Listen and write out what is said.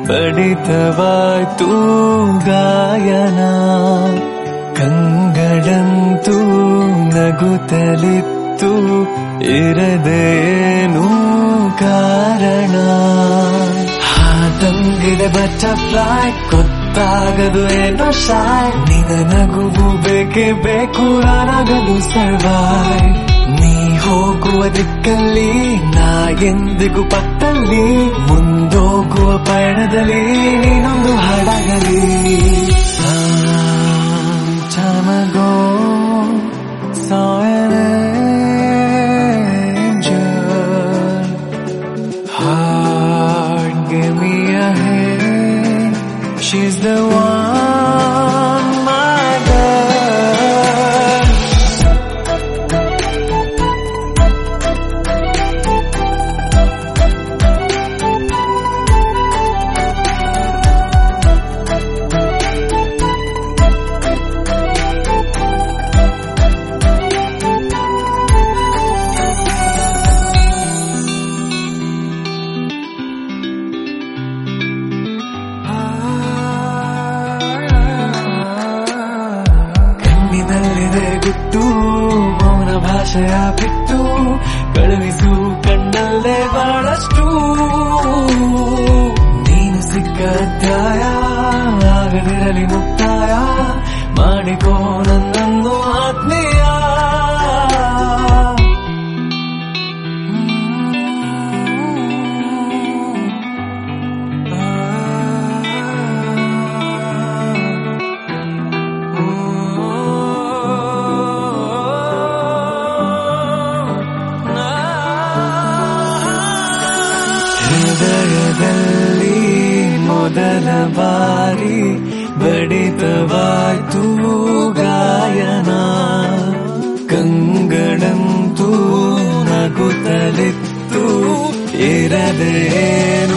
ಬಡಿತವಾಯ್ತು ಗಾಯನ ಕಂಗಳಂತೂ ನಗುತ್ತಲಿತ್ತು ಇರದೇನು ಕಾರಣ ತಂಗಿದೆ ಬಟರ್ಫ್ಲೈ ಗೊತ್ತಾಗದು ಏನೋ ಶಾಯ್ ನಿನ ನಗುವು ಬೇಕೇ ಬೇಕು ನಾನಾಗಲು ಸರ್ವಾಯ್ ನೀ ಹೋಗುವ ದಿಕ್ಕಲ್ಲಿ ನಾ ಎಂದಿಗೂ ಪಕ್ಕಲ್ಲಿ ಮುಂದೋಗುವ ಪಯಣದಲ್ಲಿ ನೀನೊಂದು ಹಾಡಾಗಲಿ Time ago, saw an angel. Heart gave me a hand. She's the one, my girl. ಕಣ್ಣಿನಲ್ಲಿದೆ ಗುಟ್ಟು ಮೌನ ಭಾಷೆಯ ಬಿಟ್ಟು ಕಳುಹಿಸು ಕಣ್ಣಲ್ಲೇ ಬಹಳಷ್ಟು ನೀನು ಸಿಕ್ಕ ಅಧ್ಯಾಯ ಆಗದಿರಲಿ ಮುಕ್ತಾಯ ಮಾಡಿಕೋ ನನ್ನನ್ನು ಆತ್ಮೀಯ ಹೃದಯದಲ್ಲಿ ಮೊದಲ ಬಾರಿ ಬಡಿತವಾಯ್ತು ಗಾಯನ ಕಂಗಳಂತೂ ನಗುತ್ತಲಿತ್ತು ಇರದೇನು